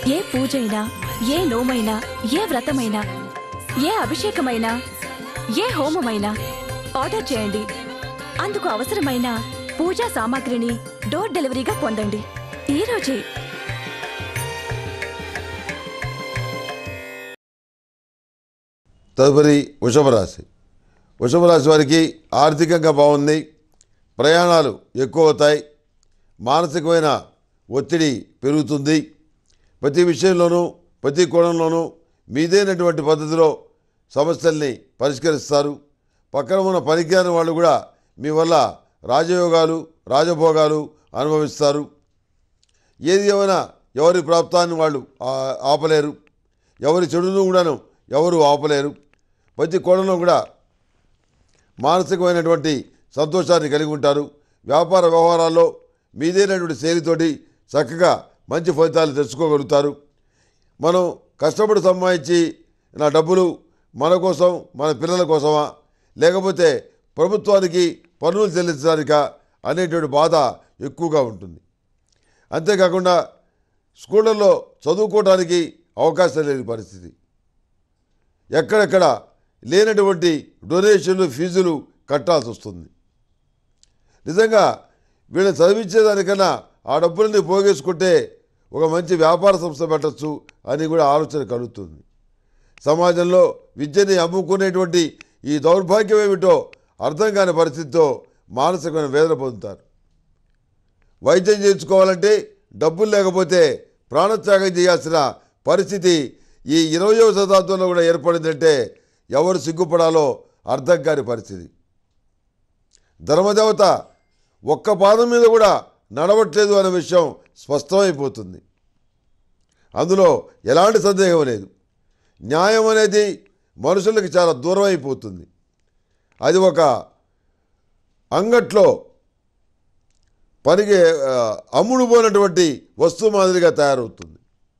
ఏ పూజైనా ఏ నోమైనా ఏ వ్రతమైనా ఏ అభిషేకమైనా ఏ హోమమైనా ఆర్డర్ చేయండి అందుకు అవసరమైన పూజా సామాగ్రిని డోర్ డెలివరీగా పొందండి ఈ రోజే తదుపరి వృషభ రాశి వృషభ రాశి వారికి ఆర్థికంగా బాగుంది ప్రయాణాలు ఎక్కువ అవుతాయి మానసికమైన ఒత్తిడి పెరుగుతుంది ప్రతి విషయంలోనూ ప్రతి కోణంలోనూ మీదైనటువంటి పద్ధతిలో సమస్యల్ని పరిష్కరిస్తారు పక్కన ఉన్న పరిజ్ఞానం వాళ్ళు కూడా మీ వల్ల రాజయోగాలు రాజభోగాలు అనుభవిస్తారు ఏది ఏమైనా ఎవరి ప్రాప్తాన్ని వాళ్ళు ఆ- ఆపలేరు ఎవరి చెడును కూడాను ఎవరు ఆపలేరు ప్రతి కోణంలో కూడా మానసికమైనటువంటి సంతోషాన్ని కలిగి ఉంటారు వ్యాపార వ్యవహారాల్లో మీదైనటువంటి శైలితోటి చక్కగా మంచి ఫలితాలు తెచ్చుకోగలుగుతారు మనం కష్టపడి సంపాదించి నా డబ్బులు మన కోసం మన పిల్లల కోసమా లేకపోతే ప్రభుత్వానికి పన్నులు చెల్లించడానికా అనేటువంటి బాధ ఎక్కువగా ఉంటుంది అంతేకాకుండా స్కూళ్ళల్లో చదువుకోవడానికి అవకాశం లేని పరిస్థితి ఎక్కడెక్కడ లేనటువంటి డొనేషన్లు ఫీజులు కట్టాల్సి వస్తుంది నిజంగా వీళ్ళని చదివించేదానికన్నా ఆ డబ్బులని పోగేసుకుంటే ఒక మంచి వ్యాపార సంస్థ పెట్టచ్చు అని కూడా ఆలోచన కలుగుతుంది సమాజంలో విద్యని అమ్ముకునేటువంటి ఈ దౌర్భాగ్యం ఏమిటో అర్థం కాని పరిస్థితితో మానసికమైన వేదన పొందుతారు వైద్యం చేయించుకోవాలంటే డబ్బులు లేకపోతే ప్రాణత్యాగం చేయాల్సిన పరిస్థితి ఈ ఇరవయవ శతాబ్దంలో కూడా ఏర్పడిందంటే ఎవరు సిగ్గుపడాలో అర్థం కాని పరిస్థితి ధర్మదేవత ఒక్క పాదం మీద కూడా నడవట్లేదు అనే విషయం స్పష్టమైపోతుంది అందులో ఎలాంటి సందేహం లేదు న్యాయం అనేది మనుషులకి చాలా దూరం అయిపోతుంది అది ఒక అంగట్లో పనికి ఆ, అమ్ముడు పోయినటువంటి వస్తువు మాదిరిగా తయారవుతుంది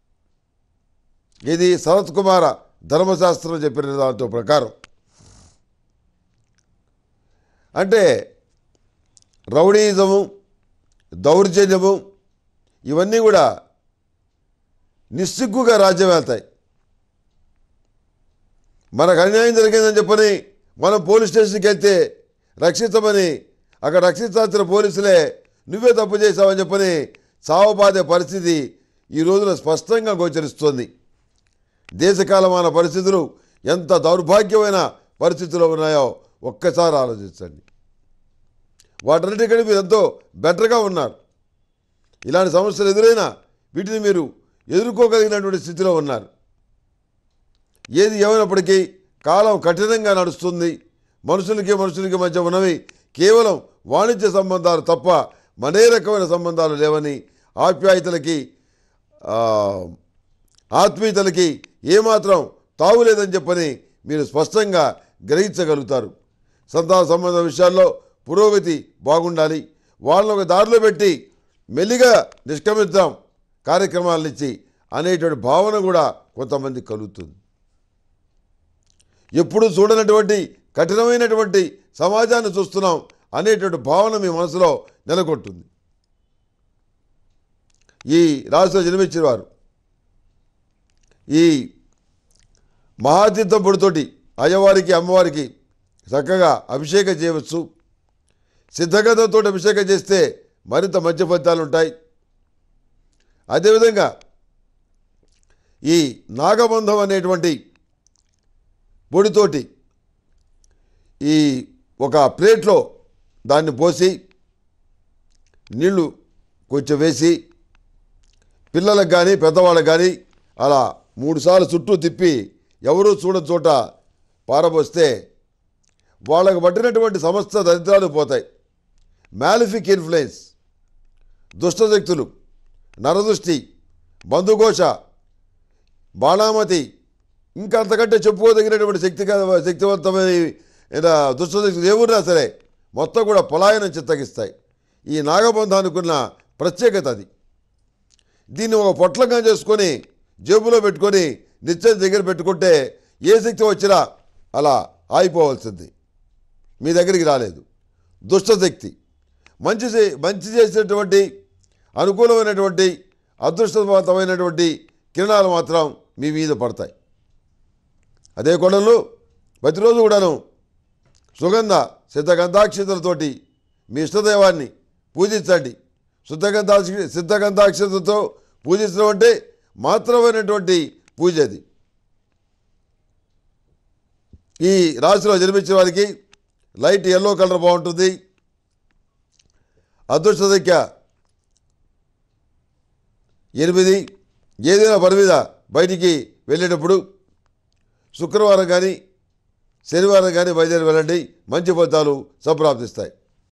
ఇది శరత్ కుమార ధర్మశాస్త్రం చెప్పిన దాంతో ప్రకారం అంటే రౌడీయిజము దౌర్జన్యము ఇవన్నీ కూడా నిస్సిగ్గుగా రాజ్యం వెళ్తాయి మనకు అన్యాయం జరిగిందని చెప్పని మనం పోలీస్ స్టేషన్కి వెళ్తే రక్షించమని అక్కడ రక్షించాల్సిన పోలీసులే నువ్వే తప్పు చేశావని చెప్పని సావబాదే పరిస్థితి ఈ రోజున స్పష్టంగా గోచరిస్తోంది దేశకాలమాన పరిస్థితులు ఎంత దౌర్భాగ్యమైన పరిస్థితుల్లో ఉన్నాయో ఒక్కసారి ఆలోచించండి వాటన్నిటికంటే మీరు ఎంతో బెటర్గా ఉన్నారు ఇలాంటి సమస్యలు ఎదురైనా వీటిని మీరు ఎదుర్కోగలిగినటువంటి స్థితిలో ఉన్నారు ఏది ఏమైనప్పటికీ కాలం కఠినంగా నడుస్తుంది మనుషులకి మనుషులకి మధ్య ఉన్నవి కేవలం వాణిజ్య సంబంధాలు తప్ప మనే రకమైన సంబంధాలు లేవని ఆప్యాయతలకి ఆ, ఆత్మీయతలకి ఏమాత్రం తావులేదని చెప్పని మీరు స్పష్టంగా గ్రహించగలుగుతారు సంతాన సంబంధ విషయాల్లో పురోగతి బాగుండాలి వాళ్ళని ఒక దారిలో పెట్టి మెల్లిగా నిష్క్రమిద్దాం కార్యక్రమాలనిచ్చి అనేటువంటి భావన కూడా కొంతమంది కలుగుతుంది ఎప్పుడు చూడనటువంటి కఠినమైనటువంటి సమాజాన్ని చూస్తున్నాం అనేటువంటి భావన మీ మనసులో నెలకొంటుంది ఈ రాశిలో జన్మించిన వారు ఈ మహాతీర్థం పొడితోటి అయ్యవారికి అమ్మవారికి చక్కగా అభిషేకం చేయవచ్చు సిద్ధగతంతో అభిషేకం చేస్తే మరింత మంచి ఫలితాలు ఉంటాయి అదేవిధంగా ఈ నాగబంధం అనేటువంటి పొడితోటి ఈ ఒక ప్లేట్లో దాన్ని పోసి నీళ్లు కొంచెం వేసి పిల్లలకు కానీ పెద్దవాళ్ళకి కానీ అలా మూడుసార్లు చుట్టూ తిప్పి ఎవరూ చూడని చోట పారబోస్తే వాళ్ళకు పట్టినటువంటి సమస్త దరిద్రాలు పోతాయి మ్యాలిఫిక్ ఇన్ఫ్లుయెన్స్ దుష్టశక్తులు నరదృష్టి బంధుఘోష బాణామతి ఇంకా అంతకంటే చెప్పుకోదగినటువంటి శక్తి శక్తివంతమైన ఇలా దుష్టశక్తులు ఏమున్నా సరే మొత్తం కూడా పలాయనం చిత్తగిస్తాయి ఈ నాగబంధానికి ఉన్న ప్రత్యేకత అది దీన్ని ఒక పొట్లంగా చేసుకొని జేబులో పెట్టుకొని నిత్యం దగ్గర పెట్టుకుంటే ఏ శక్తి వచ్చినా అలా ఆగిపోవాల్సింది మీ దగ్గరికి రాలేదు దుష్టశక్తి మంచి చే- మంచి చేసినటువంటి అనుకూలమైనటువంటి అదృష్టవంతమైనటువంటి కిరణాలు మాత్రం మీ మీద పడతాయి అదే కొండలు ప్రతిరోజు కూడాను సుగంధ సిద్ధగంధాక్షతలతోటి మీ ఇష్టదైవాన్ని పూజించండి శుద్ధగంధాక్ష సిద్ధగంధాక్షతతో పూజించడం అంటే మాత్రమైనటువంటి పూజ అది ఈ రాశిలో జన్మించిన వారికి లైట్ ఎల్లో కలర్ బాగుంటుంది అదృష్ట సంఖ్య ఎనిమిది ఏదైనా పని మీద బయటికి వెళ్ళేటప్పుడు శుక్రవారం కానీ శనివారం కానీ బయలుదేరి వెళ్ళండి మంచి ఫలితాలు సంప్రాప్తిస్తాయి